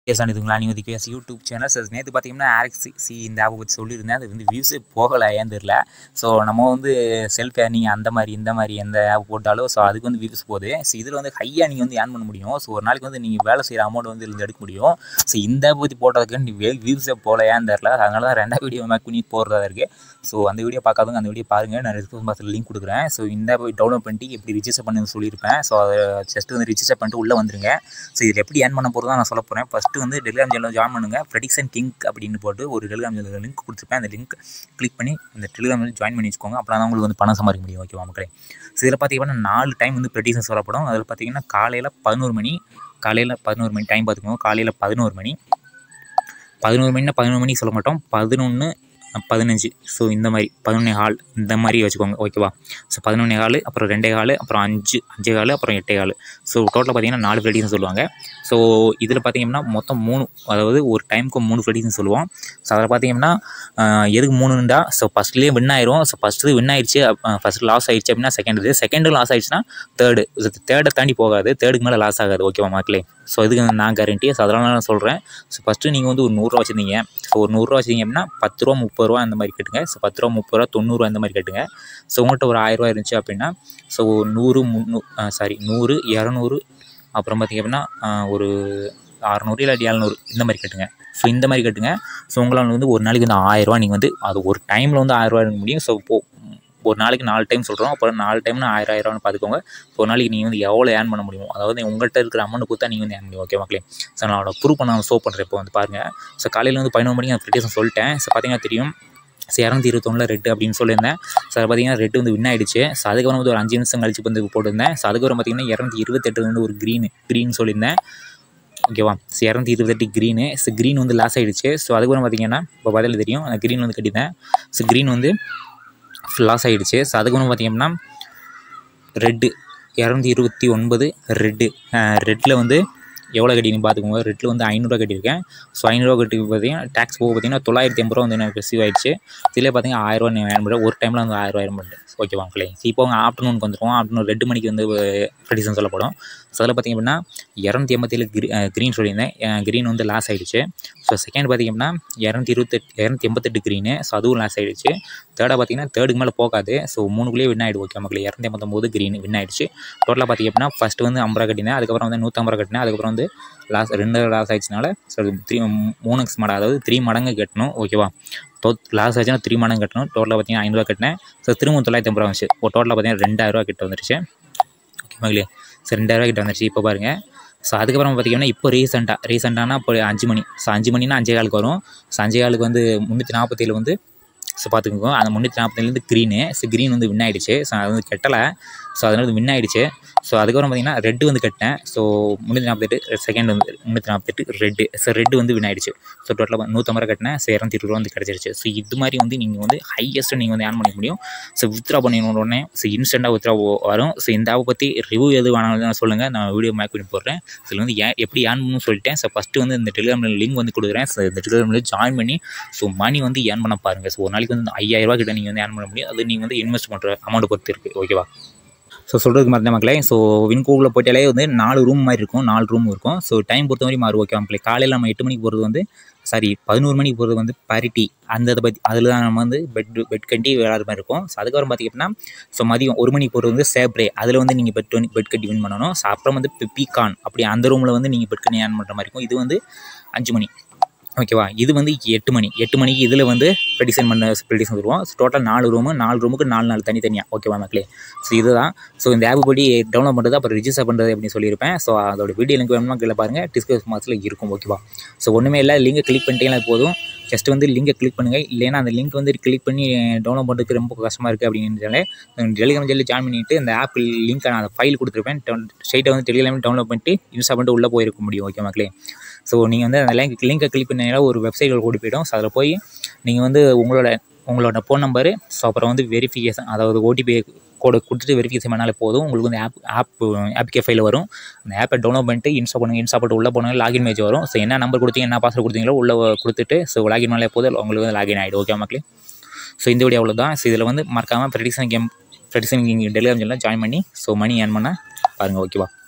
S அனிதுங்களா நீங்கள் வந்து case YouTube channel sir நேற்று பார்த்தீங்கன்னா ஆர்எக்ஸ் சி இந்த ஆப்பை பற்றி சொல்லியிருந்தேன் அது வந்து வியூஸே போகலை ஏன்னு தெரில ஸோ நம்ம வந்து செல்ஃப் ஏர்னிங் அந்த மாதிரி இந்த மாதிரி எந்த ஆப் போட்டாலும் ஸோ அதுக்கு வந்து வியூஸ் போகுது ஸோ இதில் வந்து ஹையாக நீங்கள் வந்து ஏர்ன் பண்ண முடியும் ஸோ ஒரு நாளைக்கு வந்து நீங்கள் வேலை செய்கிற அமௌண்ட் வந்து இதில் எடுக்க முடியும் ஸோ இந்த ஆப் பற்றி போட்டதுக்கு நீ வே வியூஸே போகல ஏன்னு தெரில அதனால தான் ரெண்டாவது வீடியோ மேக் பண்ணி போடுறதா இருக்குது ஸோ அந்த வீடியோ பார்க்காதவங்க அந்த வீடியோ பாருங்கள் நான் டிஸ்கிரிப்ஷன் பாக்ஸில் லிங்க் கொடுக்குறேன் ஸோ இந்த ஆப் டவுன்லோட் பண்ணிட்டு எப்படி ரிஜிஸ்டர் பண்ணி சொல்லியிருப்பேன் ஸோ அதை ஜஸ்ட் வந்து ரிஜிஸ்டர் பண்ணிட்டு உள்ளே வந்துருங்க ஸோ இதில் எப்படி ஏர்ன் பண்ண போகிறதா நான் சொல்ல போகிறேன் ஃபஸ்ட்டு வந்து டெலிகிராம் சேனல் ஜாயின் பண்ணுங்கள் ப்ரெடிக்ஷன் கிங் அப்படின்னு போட்டு ஒரு டெலிகிராம் சேனல் லிங்க் கொடுத்துருப்பேன் அந்த லிங்க் கிளிக் பண்ணி அந்த டெலிகிராம் சேனல் ஜாயின் பண்ணி வச்சுக்கோங்க அப்போ தான் உங்களுக்கு வந்து பணம் சம்பாதிக்க முடியும் ஓகேவா மக்களே ஸோ இதில் பார்த்தீங்கன்னா நாலு டைம் வந்து ப்ரெடிக்ஷன் சொல்லப்படும் அதில் பார்த்தீங்கன்னா காலையில் பதினோரு மணி காலையில் பதினோரு மணி டைம் பார்த்துக்கோங்க காலையில் பதினோரு மணி பதினோரு மணினா பதினோரு மணிக்கு சொல்ல மாட்டோம் பதினொன்று பதினஞ்சு ஸோ இந்த மாதிரி பதினொன்னே ஹால் இந்த மாதிரி வச்சுக்கோங்க ஓகேவா ஸோ பதினொன்னே ஹால் அப்புறம் ரெண்டே ஹால் அப்புறம் அஞ்சு அஞ்சே ஹால் அப்புறம் எட்டே ஹால் ஸோ டோட்டலாக பார்த்தீங்கன்னா நாலு ப்ரெடிக்ஷன் சொல்லுவாங்க ஸோ இதில் பார்த்தீங்கன்னா மொத்தம் மூணு அதாவது ஒரு டைமுக்கு மூணு ப்ரெடிக்ஷன் சொல்லுவோம் ஸோ அதில் பார்த்தீங்கன்னா ஆஹ், எதுக்கு மூணுண்டா ஸோ ஃபஸ்ட்லேயே வின் ஆயிரும் ஸோ ஃபஸ்ட்டு வின் ஆயிடுச்சு ஃபஸ்ட் லாஸ் ஆயிடுச்சு அப்படின்னா செகண்ட் இது செகண்டு லாஸ் ஆயிடுச்சுன்னா தேர்டு தேர்டை தாண்டி போகாது தேர்டுக்கு மேலே லாஸ் ஆகாது ஓகேவா மக்களே ஸோ இதுக்கு நான் கேரண்டி ஸோ அதனால நான் சொல்கிறேன் ஸோ ஃபஸ்ட்டு நீங்கள் வந்து ஒரு நூறுரூவா வச்சுருந்தீங்க ஸோ ஒரு நூறுரூவா வச்சிங்க அப்படின்னா பத்து ரூபா முப்பது ரூபா அந்த மாதிரி கட்டுங்க ஸோ பத்து ரூபா முப்பது ரூபா தொண்ணூறுவா அந்த மாதிரி கட்டுங்க ஸோ உங்கள்கிட்ட ஒரு ஆயிரரூவா இருந்துச்சு அப்படின்னா ஸோ நூறு முந்நூ சாரி நூறு இரநூறு அப்புறம் பார்த்திங்க அப்படின்னா ஆஹ், ஒரு அறநூறு இல்லாட்டி எழுநூறு இந்த மாதிரி கட்டுங்க ஸோ இந்த மாதிரி கட்டுங்க ஸோ உங்களால் வந்து ஒரு நாளைக்கு வந்து ஆயிரரூவா நீங்கள் வந்து அது ஒரு டைமில் வந்து ஆயிரரூவா எடுக்க முடியும் ஸோ இப்போ ஒரு நாளைக்கு நாலு டைம் சொல்கிறோம் அப்புறம் நாலு டைம்னா ஆயிரம் ஆயிரம்னு பார்த்துக்கோங்க ஒரு நாளைக்கு நீங்கள் வந்து எவ்வளோ ஏர்ன் பண்ண முடியும் அதாவது உங்கள்கிட்ட இருக்கிற அமௌண்ட் கொடுத்தா நீங்கள் வந்து ஏர்ன் முடியும் ஓகே மக்களே ஸோ நான் அவனோட ப்ரூவ் பண்ண ஷோ பண்ணுறேன் இப்போ வந்து பாருங்கள் ஸோ காலையில் வந்து பதினொரு மணிக்கு நான் ப்ரிட்டேஷன் சொல்லிட்டேன் ஸோ பார்த்தீங்கன்னா தெரியும் ஸோ இரநூத்தி இருபத்தொன்னில் ரெட்டு அப்படின்னு சொல்லியிருந்தேன் ஸோ அது பார்த்தீங்கன்னா ரெட்டு வந்து வின் ஆயிடுச்சு ஸோ அதுக்கப்புறம் வந்து ஒரு அஞ்சு நிமிஷம் கழிச்சு வந்து போட்டிருந்தேன் ஸோ அதுக்கப்புறம் பார்த்தீங்கன்னா இரநூத்தி இருபத்தெட்டு வந்து ஒரு க்ரீன் க்ரீன் சொல்லியிருந்தேன் ஓகேவா ஸோ இரநூத்தி இருபத்தெட்டு க்ரீனு ஸோ க்ரீன் வந்து லாஸ் ஆகிடுச்சு ஸோ அதுக்கப்புறம் பார்த்தீங்கன்னா இப்போ பதில் தெரியும் அந்த க்ரீன் வந்து கட்டிட்டேன் ஸோ க்ரீன் வந்து லாஸ் ஆகிடுச்சு ஸோ அதுக்கப்புறம் பார்த்தீங்கன்னா ரெட்டு இரநூத்தி இருபத்தி ஒன்பது ரெட்டு ரெட்டில் வந்து எவ்வளோ கட்டிங்க பார்த்துக்கோங்க ரெட்டில் வந்து ஐநூறுரூவா கட்டியிருக்கேன் ஸோ ஐநூறுரூவா கட்டி பார்த்தீங்கன்னா டேக்ஸ் போக பார்த்தீங்கன்னா தொள்ளாயிரத்தி எண்பது ரூபா வந்து எனக்கு ரிசீவ் ஆயிடுச்சு இதில் பார்த்தீங்கன்னா ஆயிரரூவா நான் ஏன் பண்ணுறேன் ஒரு டைமில் வந்து ஆயிரரூவா ஏன் பண்ணுறேன் ஓகேவா மக்களே இப்போ அவங்க ஆஃப்டர்நூனுக்கு வந்துருவோம் ஆஃப்டர்நூன் ரெண்டு மணிக்கு வந்து ப்ரெடிஷன் சொல்லப்படும் ஸோ அதில் பார்த்திங்க அப்படின்னா இரநூத்தி எண்பத்தேழு க்ரீ க்ரீன் சொல்லியிருந்தேன் க்ரீன் வந்து லாஸ் ஆகிடுச்சு ஸோ செகண்ட் பார்த்திங்க அப்படின்னா இரநூத்தி இருபத்தெட்டு இரநூத்தி எண்பத்தெட்டு க்ரீனு ஸோ அதுவும் லாஸ் ஆகிடுச்சு தேர்டாக பார்த்தீங்கன்னா தேர்டுக்கு மேலே போகாது ஸோ மூணுக்குள்ளேயே வின் ஆகிடும் ஓகே மக்களே இரநூத்தி எண்பத்தொம்போது க்ரீன் வின் ஆயிடுச்சு டோட்டலாக பார்த்திங்க அப்படின்னா ஃபஸ்ட்டு வந்து ஐம்பது ரூபா கட்டினேன் அதுக்கப்புறம் வந்து நூற்றம்பது ரூபா கட்டினேன் அதுக்கப்புறம் வந்து லாஸ் ரெண்டு லாஸ் ஆயிடுச்சுனால ஸோ த்ரீ மூணு எக்ஸ் மடங்கு அதாவது த்ரீ மடங்கு கட்டணும் ஓகேவா டோ லாஸ் ஆச்சுன்னா த்ரீ மடங்கு கட்டணும் டோட்டலாக பார்த்தீங்கன்னா ஐநூறுவா கட்டினேன் ஸோ திரும்ப தொள்ளாயிரத்தி ஐம்பது ரூபா வந்துச்சு இப்போ டோட்டலாக பார்த்தீங்கன்னா ரெண்டாயிரரூவா கிட்ட வந்துருச்சு ஓகே மகளே ஸோ ரெண்டாயிரரூவா கிட்ட வந்துருச்சு இப்போ பாருங்கள் ஸோ அதுக்கப்புறம் பார்த்தீங்கன்னா இப்போ ரீசெண்டாக ரீசெண்டானா இப்போ அஞ்சு மணி ஸோ அஞ்சு மணினா அஞ்சே காலுக்கு வரும் ஸோ அஞ்சே காலுக்கு வந்து முந்நூற்றி நாற்பத்தேழு வந்து ஸோ பார்த்துக்கோங்க அந்த முந்நூற்றி நாற்பத்தேழுலேருந்து க்ரீனு ஸோ க்ரீன் வந்து வின் ஆயிடுச்சு ஸோ அது வந்து கெட்டலை ஸோ அதனால வந்து வின் ஆயிடுச்சு ஸோ அதுக்கப்புறம் பார்த்தீங்கன்னா ரெட்டு வந்து கட்டினேன் ஸோ முந்நூற்றி நாற்பத்தெட்டு செகண்ட் வந்து முந்நூற்றி நாற்பத்தெட்டு ரெட்டு ஸோ ரெட்டு வந்து வின் ஆயிடுச்சு ஸோ டோட்டலாக நூற்றம்பது ரூபா கட்டினேன் ஸோ இரநூத்தி இருபது ரூபா வந்து கிடச்சிருச்சு ஸோ இது மாதிரி வந்து நீங்கள் வந்து ஹையஸ்ட்டு நீங்கள் வந்து ஏர்ன் பண்ணிக்க முடியும் ஸோ வித்ரா பண்ணின உடனே ஸோ இன்ஸ்டண்ட்டாக வித்ரா வரும் ஸோ இந்த ஆப்பை பற்றி ரிவ்யூ எது வேணாலும் சொல்லுங்கள் நான் வீடியோ மேக் பண்ணி போடுறேன் ஸோ இதுல வந்து ஏன் எப்படி ஏர்ன் பண்ணணும்னு சொல்லிட்டேன் ஸோ ஃபஸ்ட்டு வந்து இந்த டெலிகிராமில் லிங்க் வந்து கொடுக்குறேன் ஸோ இந்த டெலிகிராமில் ஜாயின் பண்ணி ஸோ மணி வந்து ஏர்ன் பண்ண பாருங்கள் ஸோ ஒரு நாளைக்கு வந்து ஐயாயிரரூவா கிட்ட நீங்கள் வந்து ஏர்ன் பண்ண முடியும் அது நீங்கள் வந்து இன்வெஸ்ட் பண்ணுற அமௌண்ட் பொறுத்து இருக்குது ஓகேவா ஸோ சொல்கிறதுக்கு மறந்த மக்களே ஸோ வின்கோவில் போயிட்டாலே வந்து நாலு ரூம் மாதிரி இருக்கும் நாலு ரூம் இருக்கும் ஸோ டைம் பொறுத்த மாதிரி மாறும் ஓகே மக்களே காலையில் நம்ம எட்டு மணிக்கு போகிறது வந்து சாரி பதினோரு மணிக்கு போகிறது வந்து பாரிட்டி அந்த இதை பற்றி அதில் தான் நம்ம வந்து பெட் பெட் கட்டி விளையாடுற மாதிரி இருக்கும் ஸோ அதுக்கப்புறம் பார்த்திங்க அப்படின்னா ஸோ மதியம் ஒரு மணிக்கு போகிறது வந்து சேப்ரே அதில் வந்து நீங்கள் பெட் பெட் கட்டி வின் பண்ணணும் ஸோ அப்புறம் வந்து பீகான் அப்படி அந்த ரூமில் வந்து நீங்கள் பெட் கட்டி ஏர்ன் பண்ணுற மாதிரி இருக்கும் இது வந்து அஞ்சு மணி ஓகேவா இது வந்து எட்டு மணி எட்டு மணிக்கு இதில் வந்து ப்ரெடிஷன் பண்ண ப்ரெடிஷன் வருவோம் ஸோ டோட்டல் நாலு ரூமு நாலு ரூமுக்கு நாலு நாலு தனித்தனியாக ஓகேவா மக்களே ஸோ இதுதான் ஸோ இந்த ஆப் படி டவுன்லோட் பண்ணுறது அப்புறம் ரிஜிஸ்டர் பண்ணுறது அப்படின்னு சொல்லியிருப்பேன் ஸோ அதோட வீடியோ லிங்க் வேணுமா கீழே பாருங்கள் டிஸ்கிரிப்ஷன் பாக்ஸில் இருக்கும் ஓகேவா ஸோ ஒன்றுமே இல்லை லிங்கை கிளிக் பண்ணிட்டீங்கன்னா போதும் ஜஸ்ட் வந்து லிங்கை கிளிக் பண்ணுங்கள் இல்லைன்னா அந்த லிங்க் வந்து கிளிக் பண்ணி டவுன்லோட் பண்ணுறதுக்கு ரொம்ப கஷ்டமாக இருக்குது அப்படின்றாலே டெலிகிராம் ஜெல்லி ஜாயின் பண்ணிவிட்டு இந்த ஆப் லிங்க்கை நான் அந்த ஃபைல் கொடுத்துருப்பேன் ஸ்ட்ரைட்டாக வந்து டெலிகிராம் டவுன்லோட் பண்ணிட்டு இன்ஸ்டா பண்ணிட்டு உள்ளே போயிருக்க முடியும் ஓகே மக்களே ஸோ நீங்கள் வந்து அந்த லிங்க் லிங்கை கிளிக் பண்ணீங்கன்னா ஒரு வெப்சைட்டில் கூடி போயிடும் ஸோ அதில் போய் நீங்கள் வந்து உங்களோட உங்களோட ஃபோன் நம்பரு ஸோ அப்புறம் வந்து வெரிஃபிகேஷன் அதாவது ஓடிபி கோடு கொடுத்துட்டு வெரிஃபிகேஷன் பண்ணாலே போதும் உங்களுக்கு வந்து ஆப் ஆப் ஆப்கே ஃபைல் வரும் அந்த ஆப்பை டவுன்லோட் பண்ணிட்டு இன்ஸ்டா பண்ணுங்கள் இன்ஸ்டா பண்ணிட்டு உள்ளே போனாங்க லாகின் மேஜ் வரும் ஸோ என்ன நம்பர் கொடுத்தீங்க என்ன பாஸ்வேர்ட் கொடுத்தீங்களோ உள்ளே கொடுத்துட்டு ஸோ லாகின் பண்ணாலே போதும் உங்களுக்கு வந்து லாகின் ஆகிடும் ஓகே மக்களே ஸோ இந்த வீடியோ அவ்வளோ தான் ஸோ இதில் வந்து மறக்காமல் ப்ரெடிஷன் கேம் ப்ரெடிஷன் டெலிகிராம் சேனலில் ஜாயின் பண்ணி ஸோ மணி ஏர்ன் பண்ண பாருங்கள் ஓகேவா